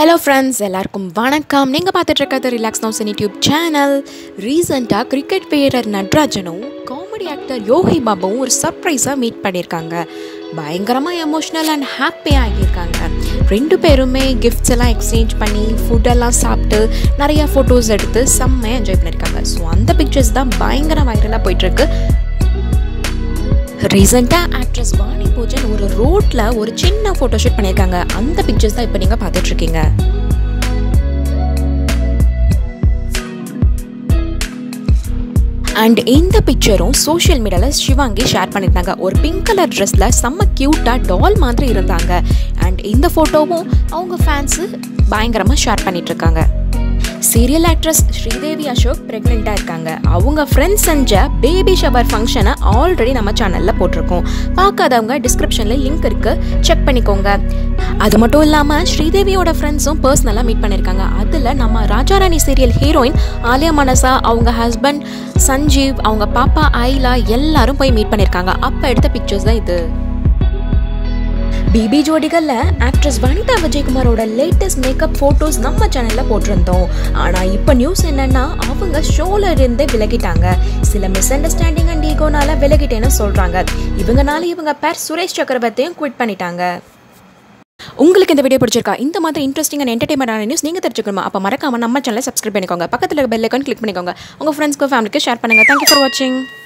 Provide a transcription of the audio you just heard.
hello friends எல்லாருக்கும் வணக்கம் நீங்கள் பார்த்துட்டு இருக்கிறது ரிலாக்ஸ் நவுசன் யூடியூப் சேனல் ரீசெண்டாக கிரிக்கெட் வீரர் நட்ராஜனும் காமெடி ஆக்டர் யோகி பாபுவும் ஒரு சர்ப்ரைஸாக மீட் பண்ணியிருக்காங்க பயங்கரமாக எமோஷ்னல் அண்ட் ஹாப்பியாக ஆகியிருக்காங்க ரெண்டு பேருமே கிஃப்ட்ஸ் எல்லாம் எக்ஸ்சேஞ்ச் பண்ணி ஃபுட்டெல்லாம் சாப்பிட்டு நிறையா ஃபோட்டோஸ் எடுத்து செம்மையாக என்ஜாய் பண்ணியிருக்காங்க ஸோ அந்த பிக்சர்ஸ் தான் பயங்கர வைரலாக போயிட்டுருக்கு ரீசெண்டாக ஆக்ட்ரஸ் வாணி பூஜன் ஒரு ரோட்டில் ஒரு சின்ன ஃபோட்டோ ஷூட் பண்ணியிருக்காங்க அந்த பிக்சர்ஸ் தான் இப்போ நீங்கள் பார்த்துட்ருக்கீங்க அண்ட் இந்த பிக்சரும் சோஷியல் மீடியாவில் சிவாங்கி ஷேர் பண்ணியிருந்தாங்க ஒரு பிங்க் கலர் ட்ரெஸ்ஸில் செம்ம க்யூட்டாக டால் மாதிரி இருந்தாங்க அண்ட் இந்த ஃபோட்டோவும் அவங்க ஃபேன்ஸு பயங்கரமாக ஷேர் பண்ணிகிட்ருக்காங்க சீரியல் ஆக்ட்ரஸ் ஸ்ரீதேவி அசோக் ப்ரெக்னெண்ட்டாக இருக்காங்க அவங்க ஃப்ரெண்ட்ஸ் செஞ்ச பேபி ஷவர் ஃபங்க்ஷனை ஆல்ரெடி நம்ம சேனலில் போட்டிருக்கோம் பார்க்காதவங்க டிஸ்கிரிப்ஷனில் லிங்க் இருக்குது செக் பண்ணிக்கோங்க அது மட்டும் இல்லாமல் ஸ்ரீதேவியோட ஃப்ரெண்ட்ஸும் பர்சனலாக மீட் பண்ணியிருக்காங்க அதில் நம்ம ராஜாராணி சீரியல் ஹீரோயின் ஆலியா மனசா அவங்க ஹஸ்பண்ட் சஞ்சீவ் அவங்க பாப்பா ஐலா எல்லாரும் போய் மீட் பண்ணியிருக்காங்க அப்போ எடுத்த பிக்சர்ஸ் தான் இது பிபி ஜோடிகளில் ஆக்ட்ரஸ் வனிதா விஜயகுமாரோட லேட்டஸ்ட் மேக்கப் ஃபோட்டோஸ் நம்ம சேனலில் போட்டிருந்தோம் ஆனால் இப்போ நியூஸ் என்னன்னா அவங்க ஷோல இருந்தே விலகிட்டாங்க சில மிஸ் அண்டர்ஸ்டாண்டிங் அண்ட் ஈகோனால விலகிட்டேன்னு சொல்கிறாங்க இவங்கனால இவங்க பேர் சுரேஷ் சக்கரவர்த்தியும் குவிட் பண்ணிட்டாங்க உங்களுக்கு இந்த வீடியோ பிடிச்சிருக்கா இந்த மாதிரி இன்ட்ரெஸ்டிங் அண்ட் என்டர்டைன்மெண்டான நியூஸ் நீங்கள் தெரிஞ்சுக்கணுமா அப்போ மறக்காம நம்ம சேனலை சப்ஸ்கிரைப் பண்ணிக்கோங்க பக்கத்தில் பெல் ஐக்கான் கிளிக் பண்ணிக்கோங்க உங்கள் ஃப்ரெண்ட்ஸ்க்கு ஃபேமிலிக்கு ஷேர் பண்ணுங்கள் தேங்க்யூ ஃபார் வாட்சிங்